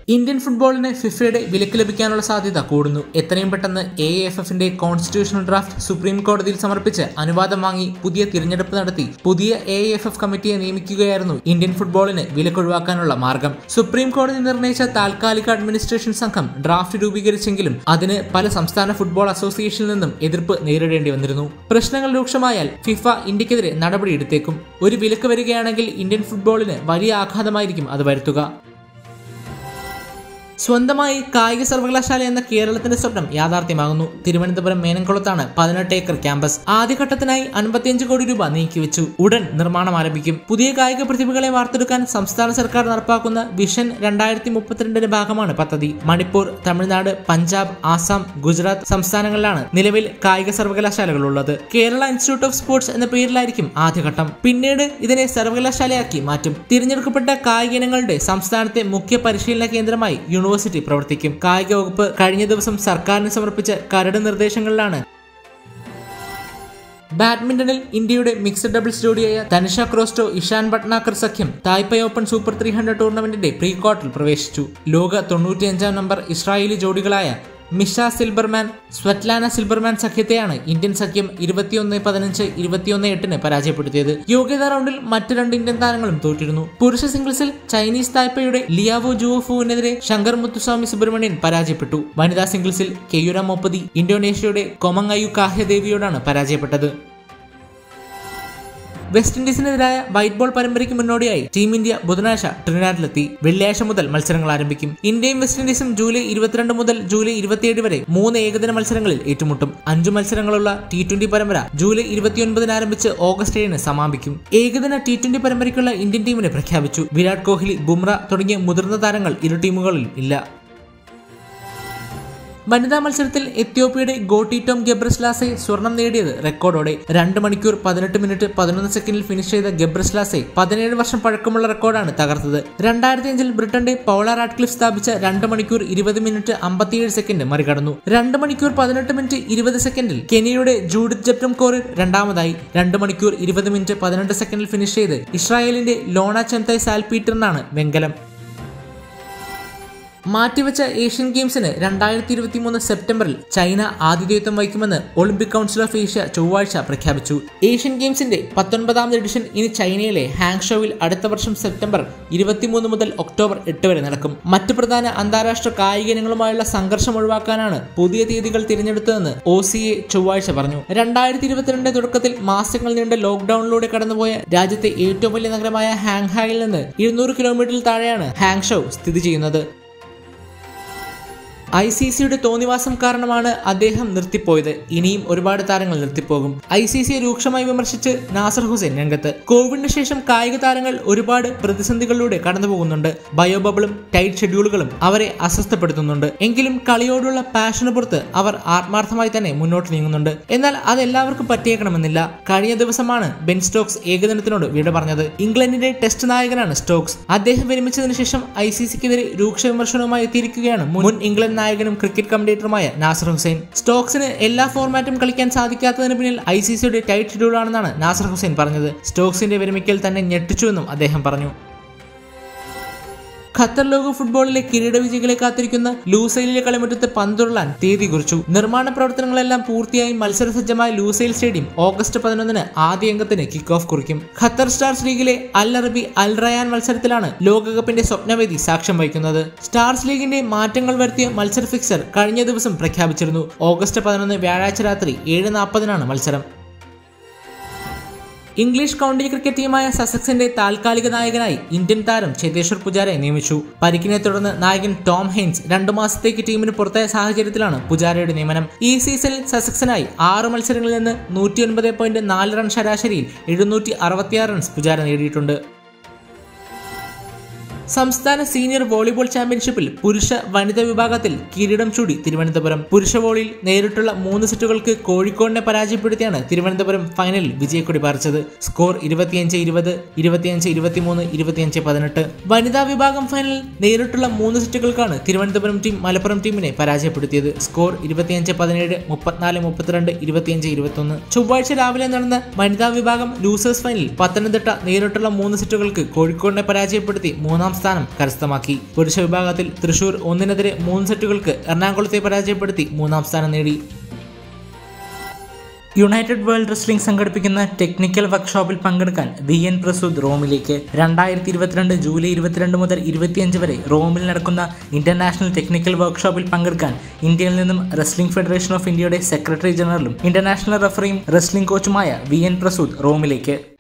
Indian ഫുട്ബോളിന് ഫിഫയുടെ വിലക്ക് ലഭിക്കാനുള്ള സാധ്യത കൂടുന്നു എത്രയും പെട്ടെന്ന് എ എഫ് എഫിന്റെ കോൺസ്റ്റിറ്റ്യൂഷണൽ ഡ്രാഫ്റ്റ് സുപ്രീം കോടതിയിൽ സമർപ്പിച്ച് അനുവാദം വാങ്ങി പുതിയ തിരഞ്ഞെടുപ്പ് നടത്തി പുതിയ എ എഫ് എഫ് കമ്മിറ്റിയെ നിയമിക്കുകയായിരുന്നു ഇന്ത്യൻ ഫുട്ബോളിന് വിലക്കൊഴിവാക്കാനുള്ള മാർഗം സുപ്രീം കോടതി നിർണയിച്ച താൽക്കാലിക അഡ്മിനിസ്ട്രേഷൻ സംഘം ഡ്രാഫ്റ്റ് രൂപീകരിച്ചെങ്കിലും അതിന് പല സംസ്ഥാന ഫുട്ബോൾ അസോസിയേഷനിൽ നിന്നും എതിർപ്പ് നേരിടേണ്ടി വന്നിരുന്നു പ്രശ്നങ്ങൾ രൂക്ഷമായാൽ ഫിഫ ഇന്ത്യക്കെതിരെ നടപടിയെടുത്തേക്കും ഒരു വിലക്ക് വരികയാണെങ്കിൽ ഇന്ത്യൻ ഫുട്ബോളിന് വലിയ ആഘാതമായിരിക്കും അത് വരുത്തുക സ്വന്തമായി കായിക സർവകലാശാല എന്ന കേരളത്തിന്റെ സ്വപ്നം യാഥാർത്ഥ്യമാകുന്നു തിരുവനന്തപുരം മേനംകുളത്താണ് പതിനെട്ട് ഏക്കർ ക്യാമ്പസ് ആദ്യഘട്ടത്തിനായി അൻപത്തിയഞ്ച് കോടി രൂപ നീക്കിവെച്ചു ഉടൻ നിർമ്മാണം ആരംഭിക്കും പുതിയ കായിക പ്രതിഭകളെ വാർത്തെടുക്കാൻ സംസ്ഥാന സർക്കാർ നടപ്പാക്കുന്ന വിഷൻ രണ്ടായിരത്തി മുപ്പത്തിരണ്ടിന്റെ ഭാഗമാണ് പദ്ധതി മണിപ്പൂർ തമിഴ്നാട് പഞ്ചാബ് ആസാം ഗുജറാത്ത് സംസ്ഥാനങ്ങളിലാണ് നിലവിൽ കായിക സർവകലാശാലകൾ ഉള്ളത് കേരള ഇൻസ്റ്റിറ്റ്യൂട്ട് ഓഫ് സ്പോർട്സ് എന്ന പേരിലായിരിക്കും ആദ്യഘട്ടം പിന്നീട് ഇതിനെ സർവകലാശാലയാക്കി മാറ്റും തിരഞ്ഞെടുക്കപ്പെട്ട കായിക ഇനങ്ങളുടെ സംസ്ഥാനത്തെ മുഖ്യ പരിശീലന കേന്ദ്രമായി യൂണിവേഴ്സിറ്റി പ്രവർത്തിക്കും കായിക വകുപ്പ് കഴിഞ്ഞ ദിവസം സർക്കാരിന് സമർപ്പിച്ച കരട് നിർദ്ദേശങ്ങളിലാണ് ബാഡ്മിന്റണിൽ ഇന്ത്യയുടെ മിക്സഡ് ഡബിൾസ് ജോഡിയായ തനിഷ ക്രോസ്റ്റോ ഇഷാൻ ഭട്നാക്കർ സഖ്യം Taipei open super three hundred ടൂർണമെന്റിന്റെ പ്രീ ക്വാർട്ടറിൽ പ്രവേശിച്ചു ലോക തൊണ്ണൂറ്റിയഞ്ചാം നമ്പർ ഇസ്രായേലി ജോഡികളായ മിഷ സിൽബർമാൻ സ്വറ്റ്ലാന സിൽബർമാൻ സഖ്യത്തെയാണ് ഇന്ത്യൻ സഖ്യം ഇരുപത്തിയൊന്ന് പതിനഞ്ച് ഇരുപത്തിയൊന്ന് എട്ടിന് പരാജയപ്പെടുത്തിയത് യോഗ്യതാ റൗണ്ടിൽ മറ്റ് രണ്ട് ഇന്ത്യൻ താരങ്ങളും തോറ്റിരുന്നു പുരുഷ സിംഗിൾസിൽ ചൈനീസ് തായ്പയുടെ ലിയാവോ ജുവോഫുവിനെതിരെ ശങ്കർ മുത്തുസ്വാമി സുബ്രഹ്മണ്യൻ പരാജയപ്പെട്ടു വനിതാ സിംഗിൾസിൽ കെയുര മൊപ്പതി ഇന്തോനേഷ്യയുടെ കൊമങ്ങയു കാഹ്യദേവിയോടാണ് പരാജയപ്പെട്ടത് വെസ്റ്റ് ഇൻഡീസിനെതിരായ വൈറ്റ് ബോൾ പരമ്പരയ്ക്ക് മുന്നോടിയായി ടീം ഇന്ത്യ ബുധനാഴ്ച ട്രിനിഡാഡിലെത്തി വെള്ളിയാഴ്ച മുതൽ മത്സരങ്ങൾ ആരംഭിക്കും ഇന്ത്യയും വെസ്റ്റ് ഇൻഡീസും ജൂലൈ ഇരുപത്തിരണ്ട് മുതൽ ജൂലൈ ഇരുപത്തിയേഴ് വരെ മൂന്ന് ഏകദിന മത്സരങ്ങളിൽ ഏറ്റുമുട്ടും അഞ്ചു മത്സരങ്ങളുള്ള ടി ട്വന്റി പരമ്പര ജൂലൈ ഇരുപത്തിയൊൻപതിന് ആരംഭിച്ച് ഓഗസ്റ്റ് ഏഴിന് സമാപിക്കും ഏകദിന ടി ട്വന്റി പരമ്പരയ്ക്കുള്ള ഇന്ത്യൻ ടീമിനെ പ്രഖ്യാപിച്ചു വിരാട് കോഹ്ലി ബുംറ തുടങ്ങിയ മുതിർന്ന താരങ്ങൾ ഇരു ടീമുകളിൽ ഇല്ല വനിതാ മത്സരത്തിൽ എത്യോപ്യയുടെ ഗോട്ടി ടോം ഗബ്രസ്ലാസെ സ്വർണം നേടിയത് റെക്കോർഡോടെ രണ്ട് മണിക്കൂർ പതിനെട്ട് മിനിറ്റ് പതിനൊന്ന് സെക്കൻഡിൽ ഫിനിഷ് ചെയ്ത ഗബ്രസ്ലാസെ പതിനേഴ് വർഷം പഴക്കമുള്ള റെക്കോർഡാണ് തകർത്തത് രണ്ടായിരത്തി അഞ്ചിൽ ബ്രിട്ടന്റെ പൗള റാഡ്ക്ലിഫ് സ്ഥാപിച്ച രണ്ട് മണിക്കൂർ ഇരുപത് മിനിറ്റ് അമ്പത്തിയേഴ് സെക്കൻഡ് മറികടന്നു രണ്ട് മണിക്കൂർ പതിനെട്ട് മിനിറ്റ് ഇരുപത് സെക്കൻഡിൽ കെനിയയുടെ ജൂഡിത് ജപ്റ്റം കോറിർ രണ്ടാമതായി രണ്ട് മണിക്കൂർ ഇരുപത് മിനിറ്റ് പതിനെട്ട് സെക്കൻഡിൽ ഫിനിഷ് ചെയ്ത് ഇസ്രായേലിന്റെ ലോണ ചെംതായ് സാൽപീറ്ററിനാണ് വെങ്കലം മാറ്റിവെച്ച ഏഷ്യൻ ഗെയിംസിന് രണ്ടായിരത്തി ഇരുപത്തി മൂന്ന് സെപ്റ്റംബറിൽ ചൈന ആതിഥേയത്വം വഹിക്കുമെന്ന് ഒളിമ്പിക് കൗൺസിൽ ഓഫ് ഏഷ്യ ചൊവ്വാഴ്ച പ്രഖ്യാപിച്ചു ഏഷ്യൻ ഗെയിംസിന്റെ പത്തൊൻപതാമത് എഡിഷൻ ഇനി ചൈനയിലെ ഹാങ്ഷോവിൽ അടുത്ത വർഷം സെപ്റ്റംബർ ഇരുപത്തിമൂന്ന് മുതൽ ഒക്ടോബർ എട്ട് വരെ നടക്കും മറ്റ് പ്രധാന അന്താരാഷ്ട്ര കായിക ഇനങ്ങളുമായുള്ള സംഘർഷം ഒഴിവാക്കാനാണ് പുതിയ തീയതികൾ തിരഞ്ഞെടുത്തതെന്ന് ഒ സി എ ചൊവ്വാഴ്ച പറഞ്ഞു രണ്ടായിരത്തി ഇരുപത്തിരണ്ട് തുടക്കത്തിൽ മാസങ്ങൾ നീണ്ട ലോക്ഡൌണിലൂടെ കടന്നുപോയ രാജ്യത്തെ ഏറ്റവും വലിയ നഗരമായ ഹാങ്ഹായിൽ നിന്ന് ഇരുന്നൂറ് കിലോമീറ്ററിൽ താഴെയാണ് ഹാങ്ഷോ സ്ഥിതി ചെയ്യുന്നത് ഐ സി സിയുടെ തോന്നിവാസം കാരണമാണ് അദ്ദേഹം നിർത്തിപ്പോയത് ഇനിയും ഒരുപാട് താരങ്ങൾ നിർത്തിപ്പോകും ഐ സി സിയെ രൂക്ഷമായി വിമർശിച്ച് നാസർ ഹുസൈൻ രംഗത്ത് കോവിഡിന് ശേഷം കായിക താരങ്ങൾ ഒരുപാട് പ്രതിസന്ധികളിലൂടെ കടന്നുപോകുന്നുണ്ട് ബയോബബിളും ടൈറ്റ് ഷെഡ്യൂളുകളും അവരെ അസ്വസ്ഥപ്പെടുത്തുന്നുണ്ട് എങ്കിലും കളിയോടുള്ള പാഷന് പുറത്ത് അവർ ആത്മാർത്ഥമായി തന്നെ മുന്നോട്ട് നീങ്ങുന്നുണ്ട് എന്നാൽ അത് എല്ലാവർക്കും പറ്റിയേക്കണമെന്നില്ല കഴിഞ്ഞ ദിവസമാണ് ബെൻ സ്റ്റോക്സ് ഏകദിനത്തിനോട് വിട പറഞ്ഞത് ഇംഗ്ലണ്ടിന്റെ ടെസ്റ്റ് നായകനാണ് സ്റ്റോക്സ് അദ്ദേഹം വിരമിച്ചതിനു ശേഷം ഐ സി സിക്കെതിരെ രൂക്ഷ വിമർശനവുമായി എത്തിയിരിക്കുകയാണ് മുൻ ഇംഗ്ലണ്ട് നായകനും ക്രിക്കറ്റ് കമന്റേറ്ററുമായ നാസർ ഹുസൈൻ സ്റ്റോക്സിന് എല്ലാ ഫോർമാറ്റും കളിക്കാൻ സാധിക്കാത്തതിന് പിന്നിൽ ഐ സി സിയുടെ ടൈറ്റ് ഷെഡ്യൂളാണെന്നാണ് നാസർ ഹുസൈൻ പറഞ്ഞത് സ്റ്റോക്സിന്റെ വിരമിക്കൽ തന്നെ ഞെട്ടിച്ചുവെന്നും അദ്ദേഹം പറഞ്ഞു ഖത്തർ ലോക ഫുട്ബോളിലെ കിരീട വിജയികളെ കാത്തിരിക്കുന്ന ലൂസൈലിലെ കളിമുറ്റത്ത് പന്തുരുളാൻ തീയതി കുറിച്ചു നിർമ്മാണ പ്രവർത്തനങ്ങളെല്ലാം പൂർത്തിയായി മത്സരസജ്ജമായ ലൂസൈൽ സ്റ്റേഡിയം ഓഗസ്റ്റ് പതിനൊന്നിന് ആദ്യ അംഗത്തിന് കിക്ക് ഓഫ് കുറിക്കും ഖത്തർ സ്റ്റാർസ് ലീഗിലെ അൽ അറബി അൽ റയാൻ മത്സരത്തിലാണ് ലോകകപ്പിന്റെ സ്വപ്നവേദി സാക്ഷ്യം വഹിക്കുന്നത് സ്റ്റാർസ് ലീഗിന്റെ മാറ്റങ്ങൾ വരുത്തിയ മത്സര ഫിക്സർ കഴിഞ്ഞ ദിവസം പ്രഖ്യാപിച്ചിരുന്നു ഓഗസ്റ്റ് പതിനൊന്ന് വ്യാഴാഴ്ച രാത്രി ഏഴ് നാൽപ്പതിനാണ് മത്സരം ഇംഗ്ലീഷ് കൗണ്ടി ക്രിക്കറ്റ് ടീമായ സസക്സിന്റെ താൽക്കാലിക നായകനായി ഇന്ത്യൻ താരം ചേതേശ്വർ പുജാരെ നിയമിച്ചു പരിക്കിനെ തുടർന്ന് നായകൻ ടോം ഹെയ്ൻസ് രണ്ടു മാസത്തേക്ക് ടീമിന് പുറത്തായ സാഹചര്യത്തിലാണ് പുജാരയുടെ നിയമനം ഈ സീസണിൽ സസക്സിനായി ആറ് മത്സരങ്ങളിൽ നിന്ന് നൂറ്റി പോയിന്റ് നാല് റൺ ശരാശരിയിൽ എഴുന്നൂറ്റി അറുപത്തിയാറ് റൺസ് പുജാര നേടിയിട്ടുണ്ട് സംസ്ഥാന സീനിയർ വോളിബോൾ ചാമ്പ്യൻഷിപ്പിൽ പുരുഷ വനിതാ വിഭാഗത്തിൽ കിരീടം ചൂടി തിരുവനന്തപുരം പുരുഷ വോളിയിൽ നേരിട്ടുള്ള മൂന്ന് സെറ്റുകൾക്ക് കോഴിക്കോടിനെ പരാജയപ്പെടുത്തിയാണ് തിരുവനന്തപുരം ഫൈനലിൽ വിജയക്കൊടി പാറിച്ചത് സ്കോർ ഇരുപത്തിയഞ്ച് ഇരുപത് ഇരുപത്തിയഞ്ച് ഇരുപത്തിമൂന്ന് ഇരുപത്തിയഞ്ച് പതിനെട്ട് വനിതാ വിഭാഗം ഫൈനലിൽ നേരിട്ടുള്ള മൂന്ന് സെറ്റുകൾക്കാണ് തിരുവനന്തപുരം ടീം മലപ്പുറം ടീമിനെ പരാജയപ്പെടുത്തിയത് സ്കോർ ഇരുപത്തിയഞ്ച് പതിനേഴ് മുപ്പത്തിനാല് മുപ്പത്തിരണ്ട് ഇരുപത്തിയഞ്ച് ഇരുപത്തൊന്ന് ചൊവ്വാഴ്ച രാവിലെ നടന്ന വനിതാ വിഭാഗം ലൂസേഴ്സ് ഫൈനലിൽ പത്തനംതിട്ട നേരിട്ടുള്ള മൂന്ന് സെറ്റുകൾക്ക് കോഴിക്കോടിനെ പരാജയപ്പെടുത്തി മൂന്നാം സ്ഥാനം കരസ്ഥമാക്കി പുരുഷ വിഭാഗത്തിൽ തൃശൂർ ഒന്നിനെതിരെ മൂന്ന് സെറ്റുകൾക്ക് എറണാകുളത്തെ പരാജയപ്പെടുത്തി മൂന്നാം സ്ഥാനം നേടി യുണൈറ്റഡ് വേൾഡ് റെസ്ലിംഗ് സംഘടിപ്പിക്കുന്ന ടെക്നിക്കൽ വർക്ക്ഷോപ്പിൽ പങ്കെടുക്കാൻ വി എൻ പ്രസൂദ് റോമിലേക്ക് രണ്ടായിരത്തി ഇരുപത്തിരണ്ട് ജൂലൈ ഇരുപത്തിരണ്ട് മുതൽ ഇരുപത്തിയഞ്ച് വരെ റോമിൽ നടക്കുന്ന ഇന്റർനാഷണൽ ടെക്നിക്കൽ വർക്ക്ഷോപ്പിൽ പങ്കെടുക്കാൻ ഇന്ത്യയിൽ നിന്നും റെസ്ലിംഗ് ഫെഡറേഷൻ ഓഫ് ഇന്ത്യയുടെ സെക്രട്ടറി ജനറലും ഇന്റർനാഷണൽ റഫറിയും റെസ്ലിംഗ് കോച്ചുമായ വി എൻ പ്രസൂദ് റോമിലേക്ക്